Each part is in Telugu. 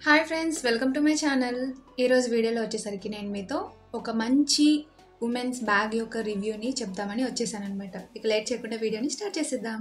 hi friends welcome to my channel ఈరోజు వీడియోలో వచ్చేసరికి నేను మీతో ఒక మంచి ఉమెన్స్ బ్యాగ్ యొక్క రివ్యూని చెప్దామని వచ్చేసాను అనమాట ఇక లేట్ చేయకుండా వీడియోని స్టార్ట్ చేసేద్దాం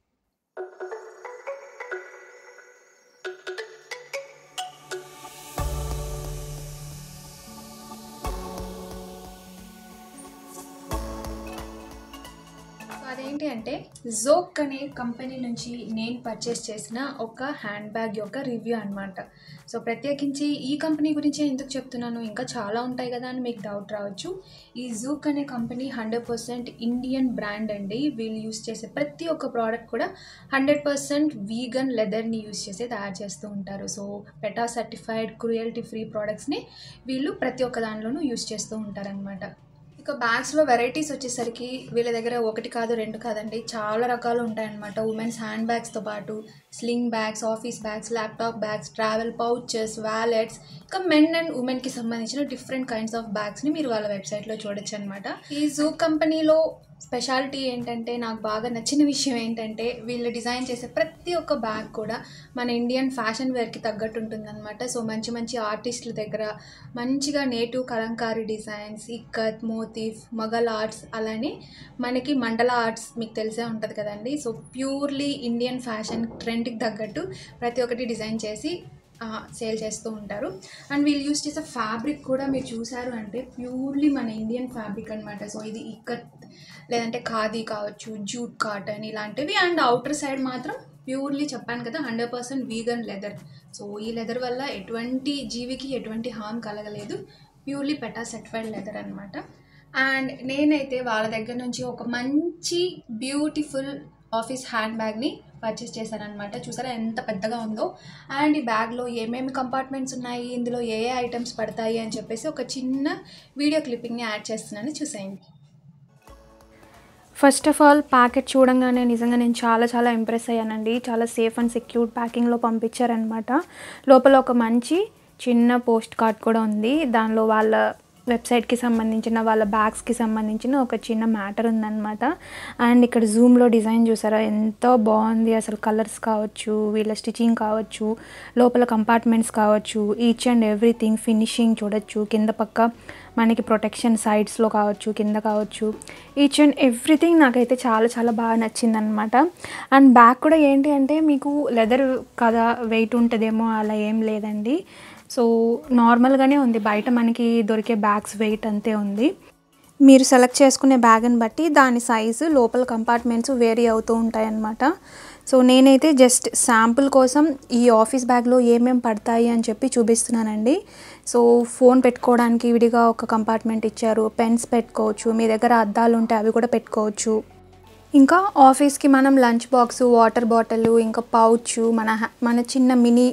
సో అదేంటి అంటే జోక్ అనే కంపెనీ నుంచి నేను పర్చేస్ చేసిన ఒక హ్యాండ్ బ్యాగ్ యొక్క రివ్యూ అనమాట సో ప్రత్యేకించి ఈ కంపెనీ గురించి ఎందుకు చెప్తున్నాను ఇంకా చాలా ఉంటాయి కదా అని మీకు డౌట్ రావచ్చు ఈ జూక్ అనే company hundred percent Indian brand అండి వీళ్ళు యూస్ చేసే ప్రతి ఒక్క ప్రోడక్ట్ కూడా హండ్రెడ్ పర్సెంట్ వీగన్ లెదర్ని యూస్ చేసి తయారు చేస్తూ ఉంటారు so PETA certified cruelty free ప్రోడక్ట్స్ని వీళ్ళు ప్రతి ఒక్క దానిలోనూ యూస్ చేస్తూ ఉంటారనమాట ఇక బ్యాగ్స్లో వెరైటీస్ వచ్చేసరికి వీళ్ళ దగ్గర ఒకటి కాదు రెండు కాదండి చాలా రకాలు ఉంటాయన్నమాట ఉమెన్స్ హ్యాండ్ బ్యాగ్స్తో పాటు sling bags office bags laptop bags travel pouches wallets ఇంకా మెన్ అండ్ ఉమెన్కి సంబంధించిన డిఫరెంట్ కైండ్స్ ఆఫ్ బ్యాగ్స్ని మీరు వాళ్ళ వెబ్సైట్లో చూడొచ్చు అనమాట ఈ జూ కంపెనీలో స్పెషాలిటీ ఏంటంటే నాకు బాగా నచ్చిన విషయం ఏంటంటే వీళ్ళు డిజైన్ చేసే ప్రతి ఒక్క బ్యాగ్ కూడా మన ఇండియన్ ఫ్యాషన్ వేర్కి తగ్గట్టు ఉంటుందన్నమాట సో మంచి మంచి ఆర్టిస్టుల దగ్గర మంచిగా native kalamkari designs ikat motif Mughal arts అలానే మనకి మండల ఆర్ట్స్ మీకు తెలిసే ఉంటుంది కదండి సో ప్యూర్లీ ఇండియన్ ఫ్యాషన్ ట్రెండ్కి తగ్గట్టు ప్రతి ఒక్కటి డిజైన్ చేసి సేల్ చేస్తూ ఉంటారు అండ్ వీళ్ళు యూస్ చేసే ఫ్యాబ్రిక్ కూడా మీరు చూసారు అంటే ప్యూర్లీ మన ఇండియన్ ఫ్యాబ్రిక్ అనమాట సో ఇది ఇక్కత్ లేదంటే ఖాదీ కావచ్చు జూట్ కాటన్ ఇలాంటివి అండ్ అవుటర్ సైడ్ మాత్రం ప్యూర్లీ చెప్పాను కదా hundred percent vegan leather so ఈ లెదర్ వల్ల ఎటువంటి జీవికి ఎటువంటి హామ్ కలగలేదు ప్యూర్లీ పెటా సర్టిఫైడ్ లెదర్ అనమాట అండ్ నేనైతే వాళ్ళ దగ్గర నుంచి ఒక మంచి బ్యూటిఫుల్ ఆఫీస్ హ్యాండ్ బ్యాగ్ని పర్చేస్ చేశానమాట చూసారా ఎంత పెద్దగా ఉందో అండ్ ఈ బ్యాగ్లో ఏమేమి కంపార్ట్మెంట్స్ ఉన్నాయి ఇందులో ఏ ఏ ఐటమ్స్ పడతాయి అని చెప్పేసి ఒక చిన్న వీడియో క్లిప్పింగ్ని యాడ్ చేస్తున్నాను చూసేయండి ఫస్ట్ ఆఫ్ ఆల్ ప్యాకెట్ చూడంగానే నిజంగా నేను చాలా చాలా ఇంప్రెస్ అయ్యానండి చాలా సేఫ్ అండ్ సెక్యూర్ ప్యాకింగ్లో పంపించారనమాట లోపల ఒక మంచి చిన్న పోస్ట్ కార్డ్ కూడా ఉంది దానిలో వాళ్ళ వెబ్సైట్కి సంబంధించిన వాళ్ళ బ్యాగ్స్కి సంబంధించిన ఒక చిన్న మ్యాటర్ ఉందన్నమాట అండ్ ఇక్కడ జూమ్లో డిజైన్ చూసారా ఎంతో బాగుంది అసలు కలర్స్ కావచ్చు వీళ్ళ స్టిచింగ్ కావచ్చు లోపల కంపార్ట్మెంట్స్ కావచ్చు ఈచ్ అండ్ ఎవ్రీథింగ్ ఫినిషింగ్ చూడొచ్చు కింద పక్క మనకి ప్రొటెక్షన్ సైడ్స్లో కావచ్చు కింద కావచ్చు ఈచ్ అండ్ ఎవ్రీథింగ్ నాకైతే చాలా చాలా బాగా నచ్చింది అనమాట అండ్ బ్యాగ్ కూడా ఏంటి అంటే మీకు లెదర్ కదా వెయిట్ ఉంటుందేమో అలా ఏం లేదండి సో నార్మల్గానే ఉంది బయట మనకి దొరికే బ్యాగ్స్ వెయిట్ అంతే ఉంది మీరు సెలెక్ట్ చేసుకునే బ్యాగ్ని బట్టి దాని సైజు లోపల కంపార్ట్మెంట్స్ వేరీ అవుతూ ఉంటాయన్నమాట సో నేనైతే జస్ట్ శాంపుల్ కోసం ఈ ఆఫీస్ బ్యాగ్లో ఏమేమి పడతాయి అని చెప్పి చూపిస్తున్నానండి సో ఫోన్ పెట్టుకోవడానికి విడిగా ఒక కంపార్ట్మెంట్ ఇచ్చారు పెన్స్ పెట్టుకోవచ్చు మీ దగ్గర అద్దాలు ఉంటే అవి కూడా పెట్టుకోవచ్చు ఇంకా ఆఫీస్కి మనం లంచ్ బాక్స్ వాటర్ బాటిల్ ఇంకా పౌచ్ మన మన చిన్న మినీ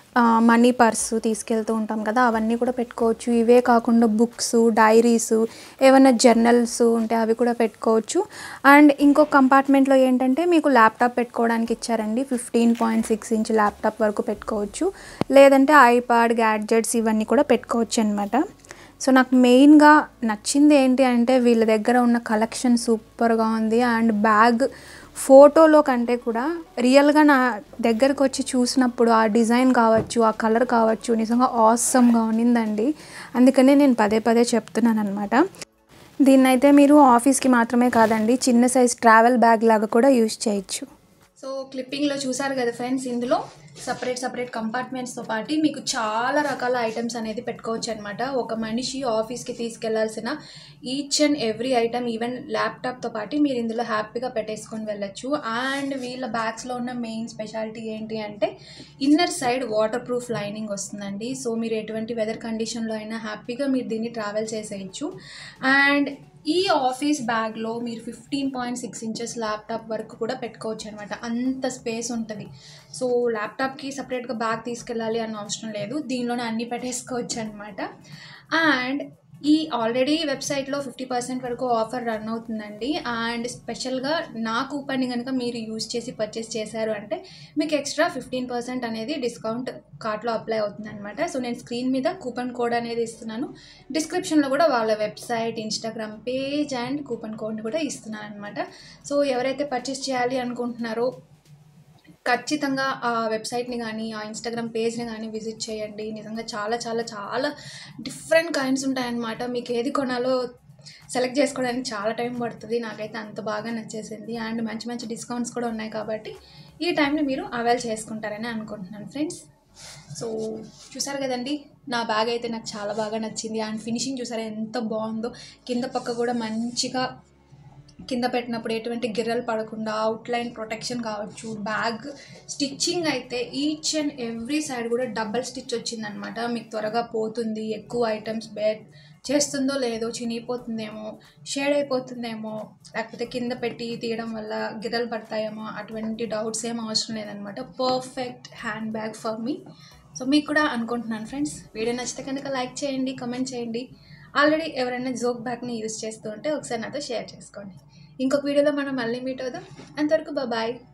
మనీ పర్సు తీసుకెళ్తూ ఉంటాం కదా అవన్నీ కూడా పెట్టుకోవచ్చు ఇవే కాకుండా బుక్స్ డైరీస్ ఏమైనా జర్నల్స్ ఉంటే అవి కూడా పెట్టుకోవచ్చు అండ్ ఇంకో కంపార్ట్మెంట్లో ఏంటంటే మీకు ల్యాప్టాప్ పెట్టుకోవడానికి ఇచ్చారండి fifteen point six inch laptop వరకు పెట్టుకోవచ్చు లేదంటే ఐపాడ్ గ్యాడ్జెట్స్ ఇవన్నీ కూడా పెట్టుకోవచ్చు అనమాట సో నాకు మెయిన్గా నచ్చింది ఏంటి అంటే వీళ్ళ దగ్గర ఉన్న కలెక్షన్ సూపర్గా ఉంది అండ్ బ్యాగ్ ఫోటోలో కంటే కూడా రియల్గా నా దగ్గరకు వచ్చి చూసినప్పుడు ఆ డిజైన్ కావచ్చు ఆ కలర్ కావచ్చు నిజంగా ఆసమ్గా ఉన్నిందండి అందుకనే నేను పదే పదే చెప్తున్నాను అనమాట దీన్నైతే మీరు ఆఫీస్కి మాత్రమే కాదండి చిన్న సైజ్ ట్రావెల్ బ్యాగ్ లాగా కూడా యూజ్ చేయొచ్చు సో క్లిప్పింగ్లో చూసారు కదా ఫ్రెండ్స్ ఇందులో సపరేట్ సపరేట్ కంపార్ట్మెంట్స్తో పాటు మీకు చాలా రకాల ఐటమ్స్ అనేది పెట్టుకోవచ్చు అనమాట ఒక మనిషి ఆఫీస్కి తీసుకెళ్లాల్సిన each and every item even ల్యాప్టాప్తో పాటు మీరు ఇందులో హ్యాపీగా పెట్టేసుకొని వెళ్ళొచ్చు అండ్ వీళ్ళ బ్యాగ్స్లో ఉన్న మెయిన్ స్పెషాలిటీ ఏంటి అంటే inner side waterproof lining వస్తుందండి సో మీరు ఎటువంటి వెదర్ కండిషన్లో అయినా హ్యాపీగా మీరు దీన్ని ట్రావెల్ చేసేయచ్చు అండ్ ఈ ఆఫీస్ బ్యాగ్లో మీరు fifteen point six inches laptop వరకు కూడా పెట్టుకోవచ్చు అనమాట అంత స్పేస్ ఉంటుంది సో ల్యాప్టాప్కి సపరేట్గా బ్యాగ్ తీసుకెళ్ళాలి అన్న అవసరం లేదు దీనిలోనే అన్నీ పెట్టేసుకోవచ్చు అనమాట అండ్ ఈ ఆల్రెడీ వెబ్సైట్లో ఫిఫ్టీ పర్సెంట్ వరకు ఆఫర్ రన్ అవుతుందండి అండ్ స్పెషల్గా నా కూపన్ని కనుక మీరు యూజ్ చేసి పర్చేస్ చేశారు అంటే మీకు ఎక్స్ట్రా ఫిఫ్టీన్ పర్సెంట్ అనేది డిస్కౌంట్ కార్ట్లో అప్లై అవుతుంది అనమాట సో నేను స్క్రీన్ మీద కూపన్ కోడ్ అనేది ఇస్తున్నాను డిస్క్రిప్షన్లో కూడా వాళ్ళ website Instagram page and coupon కోడ్ని కూడా ఇస్తున్నాను అనమాట సో ఎవరైతే పర్చేస్ చేయాలి అనుకుంటున్నారో ఖచ్చితంగా ఆ వెబ్సైట్ని కానీ ఆ ఇన్స్టాగ్రామ్ పేజ్ని కానీ విజిట్ చేయండి నిజంగా చాలా చాలా చాలా డిఫరెంట్ కైండ్స్ ఉంటాయన్నమాట మీకు ఏది కొనాలో సెలెక్ట్ చేసుకోవడానికి చాలా టైం పడుతుంది నాకైతే అంత బాగా నచ్చేసింది అండ్ మంచి మంచి డిస్కౌంట్స్ కూడా ఉన్నాయి కాబట్టి ఈ టైంని మీరు అవైల్ చేసుకుంటారని అనుకుంటున్నాను ఫ్రెండ్స్ సో చూసారు కదండి నా బ్యాగ్ అయితే నాకు చాలా బాగా నచ్చింది అండ్ ఫినిషింగ్ చూసారా ఎంత బాగుందో కింద పక్క కూడా మంచిగా కింద పెట్టినప్పుడు ఎటువంటి గిర్రలు పడకుండా అవుట్లైన్ ప్రొటెక్షన్ కావచ్చు బ్యాగ్ స్టిచ్చింగ్ అయితే ఈచ్ అండ్ ఎవ్రీ సైడ్ కూడా డబల్ స్టిచ్ వచ్చిందనమాట మీకు త్వరగా పోతుంది ఎక్కువ ఐటమ్స్ బేర్ చేస్తుందో లేదో చినిగిపోతుందేమో షేడ్ అయిపోతుందేమో లేకపోతే కింద పెట్టి తీయడం వల్ల గిర్రలు పడతాయేమో అటువంటి డౌట్స్ ఏం అవసరం లేదనమాట perfect hand bag for me so మీకు కూడా అనుకుంటున్నాను ఫ్రెండ్స్ వీడియో నచ్చితే కనుక లైక్ చేయండి కమెంట్ చేయండి ఆల్రెడీ ఎవరైనా జోక్ బ్యాగ్ని యూస్ చేస్తూ ఉంటే ఒకసారి నాతో షేర్ చేసుకోండి ఇంకొక వీడియోలో మనం మళ్ళీ మీట్ అవుదాం అంతవరకు బాయ్